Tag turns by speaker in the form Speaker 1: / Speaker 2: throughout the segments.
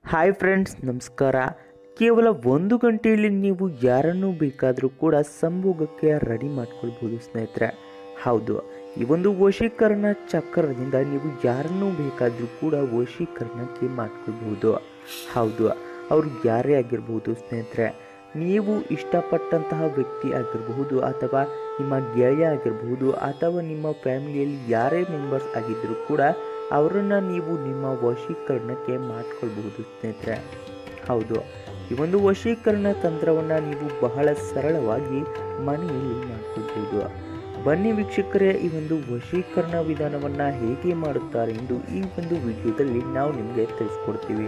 Speaker 1: hi friends ನಮಸ್ಕಾರ ಕೇವಲ ಒಂದು ಗಂಟೆಯಲ್ಲಿ ನೀವು ಯಾರನ್ನೂ ಬೇಕಾದರೂ ಕೂಡ ಸಂಭೋಗಕ್ಕೆ ರೆಡಿ ಮಾಡ್ಕೊಳ್ಬೋದು ಸ್ನೇಹಿತರೆ ಹೌದು ಈ ಒಂದು ವಶೀಕರಣ ಚಕ್ರದಿಂದ ನೀವು ಯಾರನ್ನೂ ಬೇಕಾದರೂ ಕೂಡ ವಶೀಕರಣಕ್ಕೆ ಮಾಡ್ಕೊಳ್ಬಹುದು ಹೌದು ಅವ್ರು ಯಾರೇ ಆಗಿರ್ಬೋದು ಸ್ನೇಹಿತರೆ ನೀವು ಇಷ್ಟಪಟ್ಟಂತಹ ವ್ಯಕ್ತಿ ಆಗಿರಬಹುದು ಅಥವಾ ನಿಮ್ಮ ಗೆಳೆಯ ಆಗಿರಬಹುದು ಅಥವಾ ನಿಮ್ಮ ಫ್ಯಾಮಿಲಿಯಲ್ಲಿ ಯಾರೇ ಮೆಂಬರ್ಸ್ ಆಗಿದ್ದರೂ ಕೂಡ ಅವರನ್ನು ನೀವು ನಿಮ್ಮ ವಶೀಕರಣಕ್ಕೆ ಮಾಡ್ಕೊಳ್ಬಹುದು ಸ್ನೇಹಿತರೆ ಹೌದು ಈ ಒಂದು ವಶೀಕರಣ ತಂತ್ರವನ್ನು ನೀವು ಬಹಳ ಸರಳವಾಗಿ ಮನೆಯಲ್ಲಿ ಮಾಡ್ಕೊಳ್ಬೋದು ಬನ್ನಿ ವೀಕ್ಷಕರೇ ಈ ಒಂದು ವಶೀಕರಣ ವಿಧಾನವನ್ನು ಹೇಗೆ ಮಾಡುತ್ತಾರೆ ಎಂದು ಈ ಒಂದು ವಿಡಿಯೋದಲ್ಲಿ ನಾವು ನಿಮಗೆ ತಿಳಿಸ್ಕೊಡ್ತೀವಿ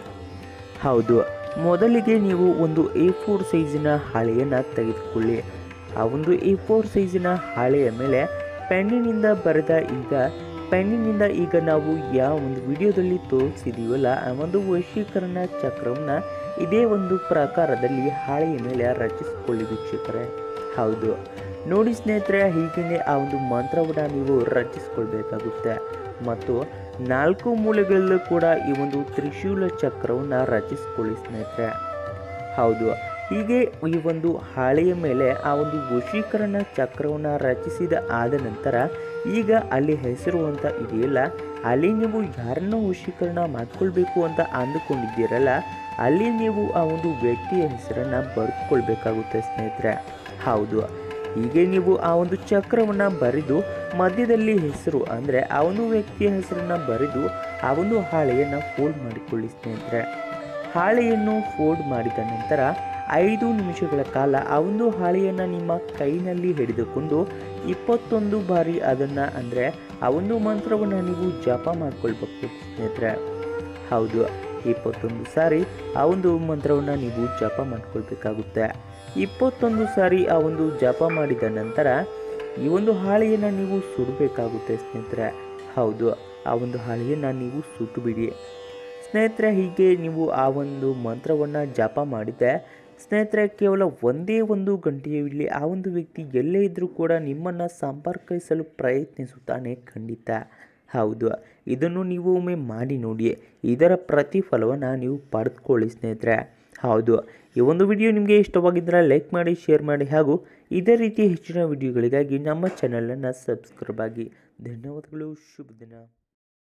Speaker 1: ಹೌದು ಮೊದಲಿಗೆ ನೀವು ಒಂದು ಎ ಫೋರ್ ಸೈಜಿನ ಹಾಳೆಯನ್ನು ತೆಗೆದುಕೊಳ್ಳಿ ಆ ಒಂದು ಎ ಫೋರ್ ಸೈಜಿನ ಹಾಳೆಯ ಮೇಲೆ ಪೆನ್ನಿನಿಂದ ಬರೆದ ಈಗ ಪೆನ್ನಿನಿಂದ ಈಗ ನಾವು ಯಾವ ಒಂದು ವಿಡಿಯೋದಲ್ಲಿ ತೋರಿಸಿದೀವಲ್ಲ ಆ ಒಂದು ವಶೀಕರಣ ಚಕ್ರವನ್ನು ಇದೇ ಒಂದು ಪ್ರಕಾರದಲ್ಲಿ ಹಾಳೆಯ ಮೇಲೆ ರಚಿಸಿಕೊಳ್ಳಿ ವೀಕ್ಷಕರೇ ಹೌದು ನೋಡಿ ಸ್ನೇಹಿತರೆ ಹೀಗೇನೆ ಆ ಒಂದು ಮಂತ್ರವನ್ನು ನೀವು ರಚಿಸ್ಕೊಳ್ಬೇಕಾಗುತ್ತೆ ಮತ್ತು ನಾಲ್ಕು ಮೂಲೆಗಳಲ್ಲೂ ಕೂಡ ಈ ಒಂದು ತ್ರಿಶೂಲ ಚಕ್ರವನ್ನು ರಚಿಸ್ಕೊಳ್ಳಿ ಸ್ನೇಹಿತರೆ ಹೌದು ಹೀಗೆ ಈ ಒಂದು ಹಾಳೆಯ ಮೇಲೆ ಆ ಒಂದು ವಶೀಕರಣ ಚಕ್ರವನ್ನು ರಚಿಸಿದ ಆದ ನಂತರ ಈಗ ಅಲ್ಲಿ ಹೆಸರು ಅಂತ ಇದೆಯಲ್ಲ ಅಲ್ಲಿ ನೀವು ಯಾರನ್ನು ವಶೀಕರಣ ಮಾಡ್ಕೊಳ್ಬೇಕು ಅಂತ ಅಂದುಕೊಂಡಿದ್ದೀರಲ್ಲ ಅಲ್ಲಿ ನೀವು ಆ ಒಂದು ವ್ಯಕ್ತಿಯ ಹೆಸರನ್ನು ಬರೆದುಕೊಳ್ಬೇಕಾಗುತ್ತೆ ಸ್ನೇಹಿತರೆ ಹೌದು ಹೀಗೆ ನೀವು ಆ ಒಂದು ಚಕ್ರವನ್ನು ಬರೆದು ಮಧ್ಯದಲ್ಲಿ ಹೆಸರು ಅಂದರೆ ಆ ಒಂದು ವ್ಯಕ್ತಿಯ ಹೆಸರನ್ನು ಬರೆದು ಆ ಒಂದು ಹಾಳೆಯನ್ನು ಫೋಲ್ಡ್ ಮಾಡಿಕೊಳ್ಳಿ ಸ್ನೇಹಿತರೆ ಹಾಳೆಯನ್ನು ಫೋಲ್ಡ್ ಮಾಡಿದ ನಂತರ ಐದು ನಿಮಿಷಗಳ ಕಾಲ ಆ ಒಂದು ಹಾಳೆಯನ್ನು ನಿಮ್ಮ ಕೈನಲ್ಲಿ ಹಿಡಿದುಕೊಂಡು ಇಪ್ಪತ್ತೊಂದು ಬಾರಿ ಅದನ್ನು ಅಂದರೆ ಆ ಒಂದು ಮಂತ್ರವನ್ನು ನೀವು ಜಪ ಮಾಡ್ಕೊಳ್ಬೇಕು ಸ್ನೇಹಿತರೆ ಹೌದು ಇಪ್ಪತ್ತೊಂದು ಸಾರಿ ಆ ಒಂದು ಮಂತ್ರವನ್ನು ನೀವು ಜಪ ಮಾಡ್ಕೊಳ್ಬೇಕಾಗುತ್ತೆ ಇಪ್ಪತ್ತೊಂದು ಸಾರಿ ಆ ಒಂದು ಜಪ ಮಾಡಿದ ನಂತರ ಈ ಒಂದು ಹಾಳೆಯನ್ನು ನೀವು ಸುಡಬೇಕಾಗುತ್ತೆ ಸ್ನೇಹಿತರೆ ಹೌದು ಆ ಒಂದು ಹಾಳೆಯನ್ನು ನೀವು ಸುಟ್ಟು ಬಿಡಿ ಸ್ನೇಹಿತರೆ ಹೀಗೆ ನೀವು ಆ ಒಂದು ಮಂತ್ರವನ್ನು ಜಪ ಮಾಡಿದ್ದೆ ಸ್ನೇಹಿತರೆ ಕೇವಲ ಒಂದೇ ಒಂದು ಗಂಟೆಯಲ್ಲಿ ಆ ಒಂದು ವ್ಯಕ್ತಿ ಎಲ್ಲೇ ಇದ್ದರೂ ಕೂಡ ನಿಮ್ಮನ್ನು ಸಂಪರ್ಕಿಸಲು ಪ್ರಯತ್ನಿಸುತ್ತಾನೆ ಖಂಡಿತ ಹೌದು ಇದನ್ನು ನೀವು ಒಮ್ಮೆ ಮಾಡಿ ನೋಡಿ ಇದರ ಪ್ರತಿಫಲವನ್ನು ನೀವು ಪಡೆದುಕೊಳ್ಳಿ ಸ್ನೇಹಿತರೆ ಹೌದು ಈ ಒಂದು ವಿಡಿಯೋ ನಿಮಗೆ ಇಷ್ಟವಾಗಿದ್ದರೆ ಲೈಕ್ ಮಾಡಿ ಶೇರ್ ಮಾಡಿ ಹಾಗೂ ಇದೇ ರೀತಿ ಹೆಚ್ಚಿನ ವಿಡಿಯೋಗಳಿಗಾಗಿ ನಮ್ಮ ಚಾನಲನ್ನು ಸಬ್ಸ್ಕ್ರೈಬ್ ಆಗಿ ಧನ್ಯವಾದಗಳು ಶುಭ ದಿನ